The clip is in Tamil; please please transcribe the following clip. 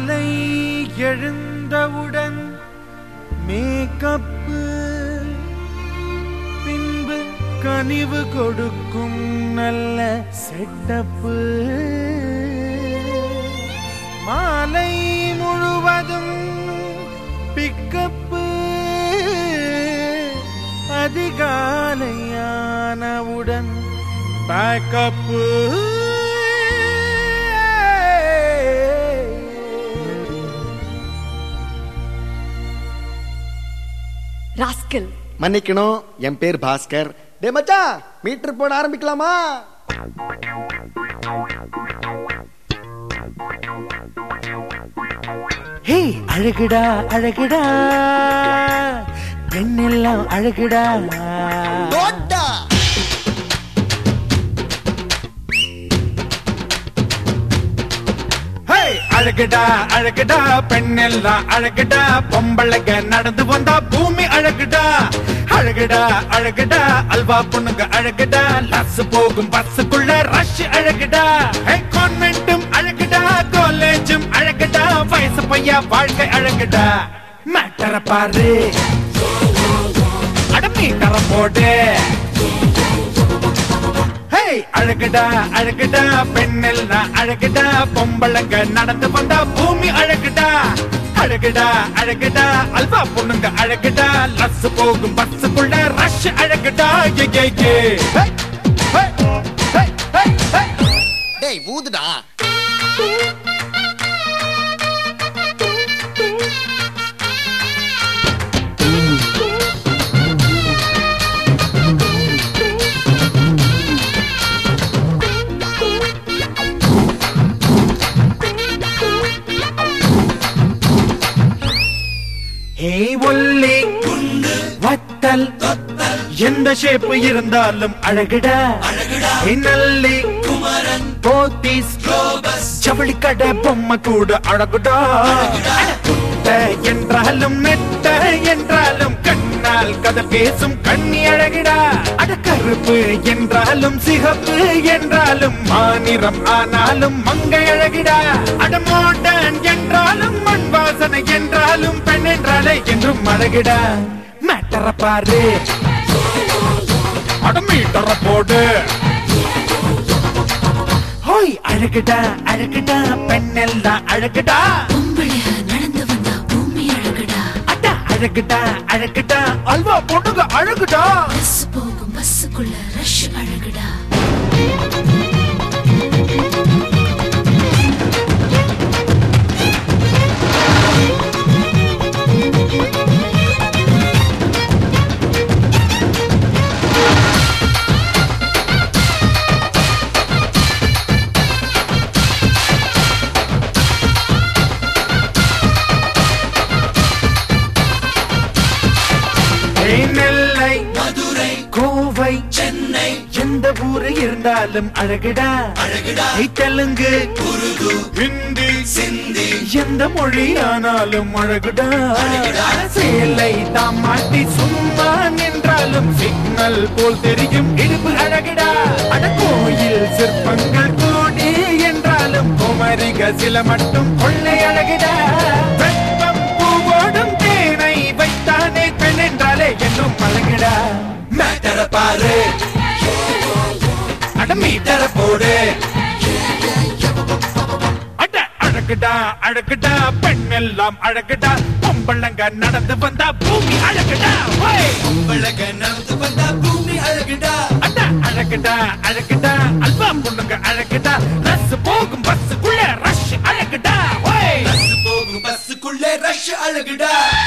காலை எழுந்தவுடன் மேக்கப்பு பின்பு கனிவு கொடுக்கும் நல்ல செட்டப்பு மாலை முழுவதும் பிக்கப்பு அதிகாலையானவுடன் பேக்கப்பு ராஸ்கல் மன்னிக்கணும் என் பேர் பாஸ்கர் டே மச்சான் மீட்டர் போட ஆரம்பிக்கலாமா ஹே அழகுடா அழகுடா பெண்ணெல்லாம் அழகுடா தோட்டா ஹே அழகுடா அழகுடா பெண்ணெல்லாம் அழகுடா பொம்பளைங்க நடந்து வந்தா பூமி அழகுடா அழகுடா அழகுடா அல்வா பொண்ணுங்க அழகுடா லஸ் போகும் பஸ்ஸுக்குள்ள ரஷ் அழகுடா ஹே கான்வென்ட்டும் அழகுடா காலேஜும் அழகுடா வயசு பையா வாழ்க்கை அழகுடா மேட்டர பாரு அடமீட்டர போடு ஹே அழகுடா அழகுடா பெண்ணெல்லாம் அழகுடா பொம்பளைங்க நடந்து வந்தா பூமி அழகுடா அழகுடா அழகுடா அல்வா பொண்ணுங்க அழகுடா லஸ் போகும் பஸ்ஸுக்குள்ள ரஷ் அழகுடா ஏ ஏ ஏ ஹே, ஹே, ஹே, ஹே, ஹே. டேய் ஊதுடா ஹே ஒல்லி வத்தல் எந்த ஷேப் இருந்தாலும் அழகுடா ஹே நல்லி போத்தீஸ் ஜவுளி கடை பொம்மை கூட அழகுடா குட்ட என்றாலும் நெட்ட என்றாலும் கண்ணால் கதை பேசும் கண்ணி அழகுடா அட கருப்பு என்றாலும் சிகப்பு என்றாலும் மாநிறம் ஆனாலும் மங்கை அழகிடா அட மாடன் என்றாலும் மண் வாசனை என்றாலும் பெண் என்றாலே என்றும் அழகிடா மேட்டர பாரு அட மீட்டர போடு ஹோய் அழகுடா அழகுடா பெண்ணெல்லாம் அழகுடா பொம்பளைய நடந்து வந்தா பூமி அழகுடா அட அழகுடா அழகுடா அல்வா பொண்ணுங்க அழகுடா பஸ் போகும் பஸ்ஸுக்குள்ள ரஷ் அழகுடா ஏய் நெல்லை மதுரை கோவை சென்னை எந்த ஊரு இருந்தாலும் அழகுடா அழகுடா தெலுங்கு உருது ஹிந்தி சிந்தி எந்த மொழி ஆனாலும் அழகுடா சேலை தாம் மாட்டி சும்மா நின்றாலும் சிக்னல் போல் தெரியும் இடுப்பு அழகுடா அட கோயில் சிற்பங்கள் கூடி என்றாலும் குமரிக சில மட்டும் கொள்ளை அழகுடா வெப்பம் பூவோடும் தேனை வைத்தானே பெண் என்றாலே என்னும் அழகுடா மேட்டர பாரு அட மீட்டர போடு அட அழகுடா அழகுடா பெண் எல்லாம் அழகுடா பொம்பளங்க நடந்து வந்தா பூமி அழகுடா பொம்பளங்க நடந்து வந்தா பூமி அழகுடா அட அழகுடா அழகுடா அல்வா பொண்ணுங்க அழகுடா ரஸ் போகும் பஸ்ஸுக்குள்ள ரஷ் அழகுடா ஓய் பஸ் போகும் பஸ்ஸுக்குள்ளே ரஷ் அழகுடா